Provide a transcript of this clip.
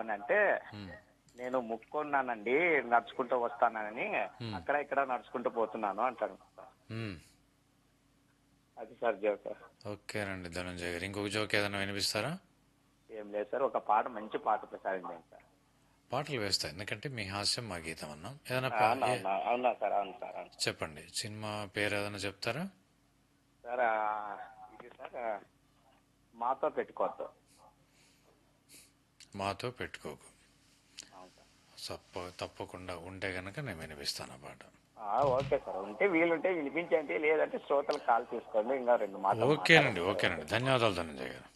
అని అంటే ఉమ్, నేను ముక్కున్నానండి నడుచుకుంటూ వస్తానని అక్కడ ఇక్కడ నడుచుకుంటూ పోతున్నాను అంటాను ఉమ్. అది సార్ జోక్ ఓకేనండి ధనంజయ్ గారు ఇంకొక జోక్ ఏదైనా వినిపిస్తారా ఏం లేదు సార్ ఒక పాట మంచి పాట ప్రసాదించండి సార్ పాటలు వేస్తాయి ఎందుకంటే మీ హాస్యం మా గీతం అన్నాం ఏదైనా పా- అవునా ఏ- అవునా అవునా సార్ అవును సార్ అవును చెప్పండి సినిమా పేరు ఏదైనా చెప్తారా సార్ ఆ, ఇది సార్ ఆ, మాతో పెట్టుకోవద్దు మాతో పెట్టుకోకు అవును సార్ తప్ప తప్పకుండా ఉంటే గనక నేను వినిపిస్తాను ఆ పాట ఆ, ఓకే సార్ ఉంటే వీలుంటే వినిపించండి లేదంటే శ్రోతలు కాల్ తీసుకోండి ఇంకా రెండు మాటలు ఓకేనండి ఓకేనండి ధన్యవాదాలు ధనంజయ్ గారు